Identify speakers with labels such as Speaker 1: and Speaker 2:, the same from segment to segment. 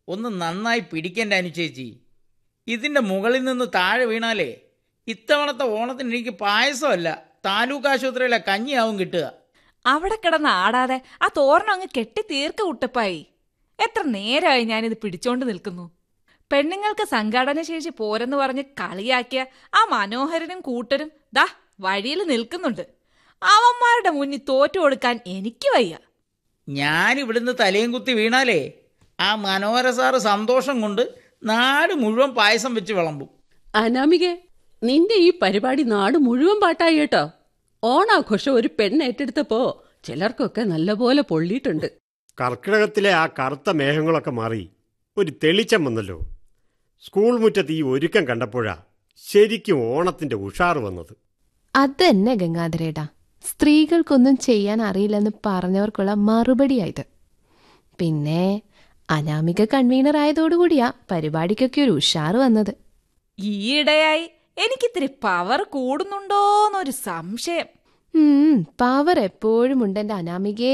Speaker 1: ഒന്ന് നന്നായി പിടിക്കേണ്ട അനുചേച്ചി ഇതിൻ്റെ മുകളിൽ നിന്ന് താഴെ വീണാലേ ഇത്തവണത്തെ ഓണത്തിന് എനിക്ക് പായസമല്ല താലൂക്ക് ആശുപത്രിയിലെ കഞ്ഞിയാവും കിട്ടുക
Speaker 2: അവിടെ കിടന്ന് ആടാതെ ആ തോരണം അങ്ങ് കെട്ടി തീർക്ക കുട്ടപ്പായി എത്ര നേരമായി ഞാനിത് പിടിച്ചോണ്ട് നിൽക്കുന്നു പെണ്ണുങ്ങൾക്ക് സംഘാടന ശേഷി പോരെന്ന് പറഞ്ഞ് കളിയാക്കിയ ആ മനോഹരനും കൂട്ടരും ദാ വഴിയിൽ നിൽക്കുന്നുണ്ട് അവന്മാരുടെ മുന്നിൽ തോറ്റു കൊടുക്കാൻ എനിക്ക് വയ്യ
Speaker 1: ഞാൻ ഇവിടുന്ന് തലയും കുത്തി വീണാലേ ആ മനോഹര സാറ് സന്തോഷം കൊണ്ട് നാട് മുഴുവൻ പായസം വെച്ച് വിളമ്പും
Speaker 3: അനാമികെ നിന്റെ ഈ പരിപാടി നാട് മുഴുവൻ പാട്ടായി കേട്ടോ ഓണാഘോഷം ഒരു പെണ്ണ് ഏറ്റെടുത്തപ്പോ ചിലർക്കൊക്കെ നല്ലപോലെ പൊള്ളിയിട്ടുണ്ട്
Speaker 4: കർക്കിടകത്തിലെ ആ കറുത്ത മേഘങ്ങളൊക്കെ മാറി ഒരു തെളിച്ചം വന്നല്ലോ സ്കൂൾ മുറ്റത്ത് ഈ ഒരുക്കം കണ്ടപ്പോഴാ ശരിക്കും ഓണത്തിന്റെ ഉഷാറ് വന്നത്
Speaker 5: അതന്നെ ഗംഗാധരേട്ടാ സ്ത്രീകൾക്കൊന്നും ചെയ്യാൻ അറിയില്ലെന്ന് പറഞ്ഞവർക്കുള്ള മറുപടിയായത് പിന്നെ അനാമിക കൺവീനർ ആയതോടുകൂടിയാ പരിപാടിക്കൊക്കെ ഒരു ഉഷാറ് വന്നത്
Speaker 2: ഈയിടെയായി എനിക്കിത്തിരി പവർ കൂടുന്നുണ്ടോന്നൊരു സംശയം
Speaker 5: ഉം പവർ എപ്പോഴും ഉണ്ടെന്റെ അനാമികേ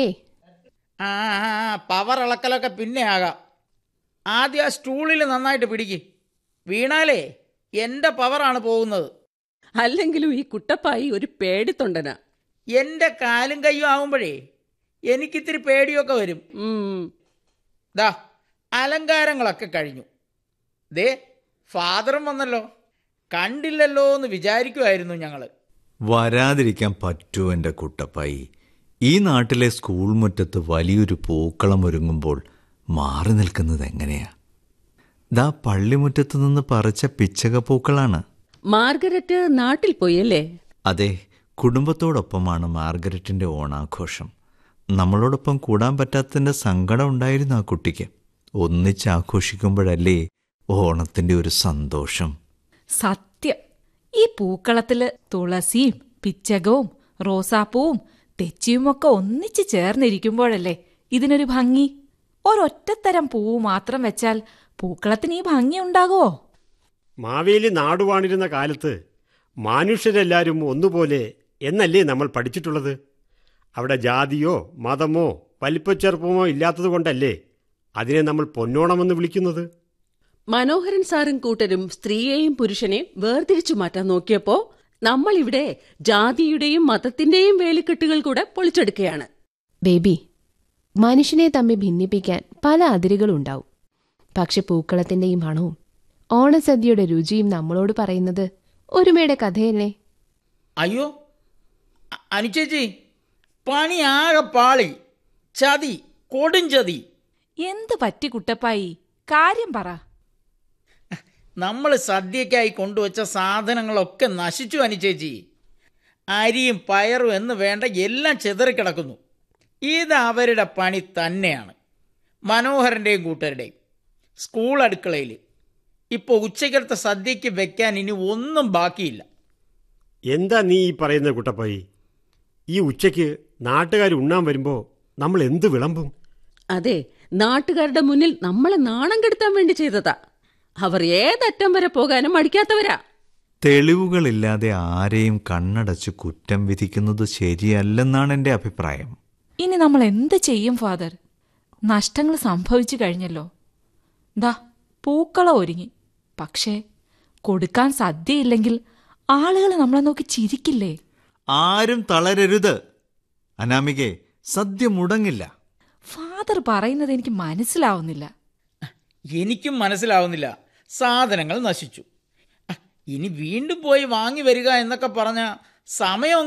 Speaker 1: ആ ആ, ആ, പവർ ഇളക്കലൊക്കെ പിന്നെ ആകാം ആദ്യം ആ സ്റ്റൂളിൽ നന്നായിട്ട് പിടിക്ക് വീണാലേ എൻ്റെ പവറാണ് പോകുന്നത്
Speaker 3: അല്ലെങ്കിലും ഈ കുട്ടപ്പായി ഒരു പേടിത്തൊണ്ടനാ
Speaker 1: എൻ്റെ കാലും കയ്യും ആവുമ്പോഴേ എനിക്കിത്തിരി പേടിയൊക്കെ വരും
Speaker 3: ഉം
Speaker 1: ദാ അലങ്കാരങ്ങളൊക്കെ കഴിഞ്ഞു ദേ ഫാദറും വന്നല്ലോ കണ്ടില്ലല്ലോ എന്ന് വിചാരിക്കുമായിരുന്നു ഞങ്ങൾ
Speaker 6: വരാതിരിക്കാൻ പറ്റുമോ എൻ്റെ കുട്ടപ്പായി ഈ നാട്ടിലെ സ്കൂൾ മുറ്റത്ത് വലിയൊരു പൂക്കളം ഒരുങ്ങുമ്പോൾ മാറി നിൽക്കുന്നത് എങ്ങനെയാ ദാ പള്ളിമുറ്റത്ത് നിന്ന് പറിച്ച പിച്ചക പൂക്കളാണ്
Speaker 3: മാർഗരറ്റ് നാട്ടിൽ പോയല്ലേ
Speaker 6: അതെ കുടുംബത്തോടൊപ്പമാണ് മാർഗരറ്റിൻ്റെ ഓണാഘോഷം നമ്മളോടൊപ്പം കൂടാൻ പറ്റാത്തതിൻ്റെ സങ്കടം ഉണ്ടായിരുന്നു ആ കുട്ടിക്ക് ഒന്നിച്ച് ആഘോഷിക്കുമ്പോഴല്ലേ ഓണത്തിൻ്റെ ഒരു സന്തോഷം
Speaker 2: സത്യം ഈ പൂക്കളത്തില് തുളസിയും പിച്ചകവും റോസാപ്പൂവും തെച്ചിയുമൊക്കെ ഒന്നിച്ച് ചേർന്നിരിക്കുമ്പോഴല്ലേ ഇതിനൊരു ഭംഗി ഒരൊറ്റത്തരം പൂവ് മാത്രം വെച്ചാൽ പൂക്കളത്തിന് ഈ ഭംഗി ഉണ്ടാകുമോ
Speaker 4: മാവേലി നാടുവാണിരുന്ന കാലത്ത് മനുഷ്യരെല്ലാവരും ഒന്നുപോലെ എന്നല്ലേ നമ്മൾ പഠിച്ചിട്ടുള്ളത് അവിടെ ജാതിയോ മതമോ വലിപ്പച്ചെറുപ്പമോ ഇല്ലാത്തതുകൊണ്ടല്ലേ അതിനെ നമ്മൾ പൊന്നോണമെന്ന് വിളിക്കുന്നത്
Speaker 3: മനോഹരൻ സാറും കൂട്ടരും സ്ത്രീയെയും പുരുഷനെയും വേർതിരിച്ചു മാറ്റാൻ നോക്കിയപ്പോ നമ്മൾ ഇവിടെ ജാതിയുടെയും മതത്തിന്റെയും വേലിക്കെട്ടുകൾ കൂടെ പൊളിച്ചെടുക്കുകയാണ്
Speaker 5: ബേബി മനുഷ്യനെ തമ്മിൽ ഭിന്നിപ്പിക്കാൻ പല അതിരുകളുണ്ടാവും പക്ഷെ പൂക്കളത്തിന്റെ ഈ മണവും ഓണസദ്യയുടെ രുചിയും നമ്മളോട് പറയുന്നത് ഒരുമയുടെ കഥയല്ലേ
Speaker 1: അയ്യോ അ- അനുചേച്ചി പണി ആകെ പാളി ചതി കൊടുംചതി
Speaker 2: എന്ത് പറ്റി കുട്ടപ്പായി കാര്യം പറ
Speaker 1: നമ്മൾ സദ്യക്കായി കൊണ്ടുവച്ച സാധനങ്ങളൊക്കെ നശിച്ചു അനുചേച്ചി അരിയും പയറും എന്ന് വേണ്ട എല്ലാം ചിതറിക്കിടക്കുന്നു ഇത് അവരുടെ പണി തന്നെയാണ് മനോഹരൻ്റെയും കൂട്ടരുടെയും സ്കൂൾ അടുക്കളയിൽ ഇപ്പോൾ ഉച്ചക്കലത്തെ സദ്യയ്ക്ക് വെക്കാൻ ഇനി ഒന്നും ബാക്കിയില്ല
Speaker 4: എന്താ നീ ഈ പറയുന്ന കുട്ടപ്പായി ഈ ഉച്ചയ്ക്ക് നാട്ടുകാർ ഉണ്ണാൻ വരുമ്പോൾ നമ്മൾ എന്ത് വിളമ്പും
Speaker 3: അതെ നാട്ടുകാരുടെ മുന്നിൽ നമ്മളെ നാണം കെടുത്താൻ വേണ്ടി ചെയ്തതാ അവർ ഏതറ്റം വരെ പോകാനും മടിക്കാത്തവരാ
Speaker 6: തെളിവുകളില്ലാതെ ആരെയും കണ്ണടച്ച് കുറ്റം വിധിക്കുന്നത് ശരിയല്ലെന്നാണ് എൻ്റെ അഭിപ്രായം
Speaker 2: ഇനി നമ്മൾ എന്ത് ചെയ്യും ഫാദർ നഷ്ടങ്ങൾ സംഭവിച്ചു കഴിഞ്ഞല്ലോ ദാ പൂക്കളം ഒരുങ്ങി പക്ഷേ കൊടുക്കാൻ സദ്യയില്ലെങ്കിൽ ആളുകൾ നമ്മളെ നോക്കി ചിരിക്കില്ലേ
Speaker 6: ആരും തളരരുത് അനാമികെ സദ്യ മുടങ്ങില്ല
Speaker 2: ഫാദർ പറയുന്നത് എനിക്ക് മനസ്സിലാവുന്നില്ല
Speaker 1: എനിക്കും മനസ്സിലാവുന്നില്ല സാധനങ്ങൾ നശിച്ചു അഹ്, ഇനി വീണ്ടും പോയി വാങ്ങി വരിക എന്നൊക്കെ പറഞ്ഞ സമയം